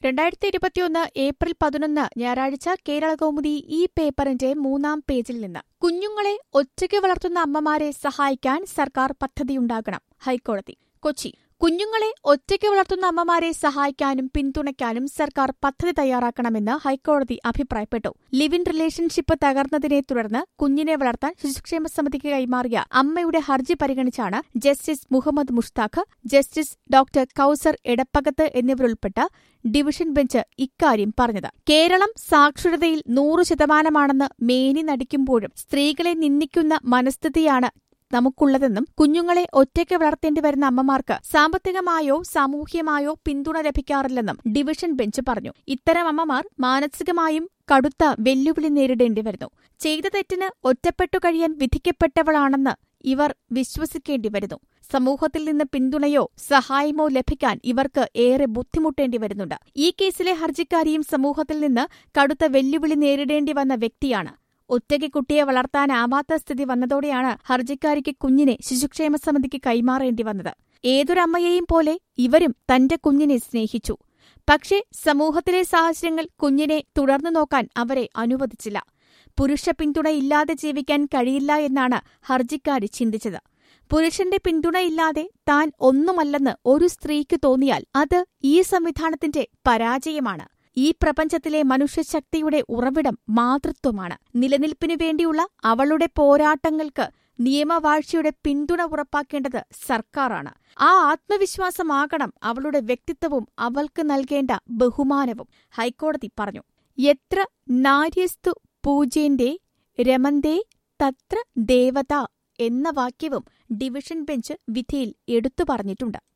രണ്ടായിരത്തി ഇരുപത്തിയൊന്ന് ഏപ്രിൽ പതിനൊന്ന് ഞായറാഴ്ച കേരള കൗമുദി ഈ പേപ്പറിന്റെ മൂന്നാം പേജിൽ നിന്ന് കുഞ്ഞുങ്ങളെ ഒറ്റയ്ക്ക് വളർത്തുന്ന അമ്മമാരെ സഹായിക്കാൻ സർക്കാർ പദ്ധതിയുണ്ടാകണം ഹൈക്കോടതി കൊച്ചി കുഞ്ഞുങ്ങളെ ഒറ്റയ്ക്ക് വളർത്തുന്ന അമ്മമാരെ സഹായിക്കാനും പിന്തുണയ്ക്കാനും സർക്കാർ പദ്ധതി തയ്യാറാക്കണമെന്ന് ഹൈക്കോടതി അഭിപ്രായപ്പെട്ടു ലിവ് ഇൻ റിലേഷൻഷിപ്പ് തകർന്നതിനെ തുടർന്ന് കുഞ്ഞിനെ വളർത്താൻ ശിശുക്ഷേമ സമിതിക്ക് കൈമാറിയ അമ്മയുടെ ഹർജി പരിഗണിച്ചാണ് justice Muhammad Mushtaq justice doctor Kauser Edappagath എന്നിവരുൾപ്പെട്ട ഡിവിഷൻ ബെഞ്ച് ഇക്കാര്യം പറഞ്ഞത് കേരളം സാക്ഷരതയിൽ നൂറ് ശതമാനമാണെന്ന് മേനി നടിക്കുമ്പോഴും സ്ത്രീകളെ നിന്ദിക്കുന്ന മനസ്ഥിതിയാണ് നമുക്കുള്ളതെന്നും കുഞ്ഞുങ്ങളെ ഒറ്റയ്ക്ക് വളർത്തേണ്ടി വരുന്ന അമ്മമാർക്ക് സാമ്പത്തികമായോ സാമൂഹ്യമായോ പിന്തുണ ലഭിക്കാറില്ലെന്നും ഡിവിഷൻ ബെഞ്ച് പറഞ്ഞു ഇത്തരം അമ്മമാർ മാനസികമായും കടുത്ത വെല്ലുവിളി നേരിടേണ്ടി വരുന്നു ചെയ്ത തെറ്റിന് ഒറ്റപ്പെട്ടു കഴിയാൻ വിധിക്കപ്പെട്ടവളാണെന്ന് ഇവർ വിശ്വസിക്കേണ്ടി വരുന്നു സമൂഹത്തിൽ നിന്ന് പിന്തുണയോ സഹായമോ ലഭിക്കാൻ ഇവർക്ക് ഏറെ ബുദ്ധിമുട്ടേണ്ടി വരുന്നുണ്ട് ഈ കേസിലെ ഹർജിക്കാരിയും സമൂഹത്തിൽ നിന്ന് കടുത്ത വെല്ലുവിളി നേരിടേണ്ടി വന്ന വ്യക്തിയാണ് ഒറ്റയ്ക്ക് കുട്ടിയെ വളർത്താനാവാത്ത സ്ഥിതി വന്നതോടെയാണ് ഹർജിക്കാരിക്ക് കുഞ്ഞിനെ ശിശുക്ഷേമ സമിതിക്ക് കൈമാറേണ്ടി വന്നത് ഏതൊരമ്മയെയും പോലെ ഇവരും തന്റെ കുഞ്ഞിനെ സ്നേഹിച്ചു പക്ഷേ സമൂഹത്തിലെ സാഹചര്യങ്ങൾ കുഞ്ഞിനെ തുടർന്നു നോക്കാൻ അവരെ അനുവദിച്ചില്ല പുരുഷ പിന്തുണയില്ലാതെ ജീവിക്കാൻ കഴിയില്ല എന്നാണ് ഹർജിക്കാരി ചിന്തിച്ചത് പുരുഷന്റെ പിന്തുണയില്ലാതെ താൻ ഒന്നുമല്ലെന്ന് ഒരു സ്ത്രീക്ക് തോന്നിയാൽ അത് ഈ സംവിധാനത്തിന്റെ പരാജയമാണ് ഈ പ്രപഞ്ചത്തിലെ മനുഷ്യശക്തിയുടെ ഉറവിടം മാതൃത്വമാണ് നിലനിൽപ്പിനു വേണ്ടിയുള്ള അവളുടെ പോരാട്ടങ്ങൾക്ക് നിയമവാഴ്ചയുടെ പിന്തുണ ഉറപ്പാക്കേണ്ടത് സർക്കാരാണ് ആ ആത്മവിശ്വാസമാകണം അവളുടെ വ്യക്തിത്വവും അവൾക്ക് നൽകേണ്ട ബഹുമാനവും ഹൈക്കോടതി പറഞ്ഞു എത്ര നാര്യസ്തു പൂജ്യന്റെ രമന്തേ തത്ര ദേവത എന്ന വാക്യവും ഡിവിഷൻ ബെഞ്ച് വിധിയിൽ എടുത്തു പറഞ്ഞിട്ടുണ്ട്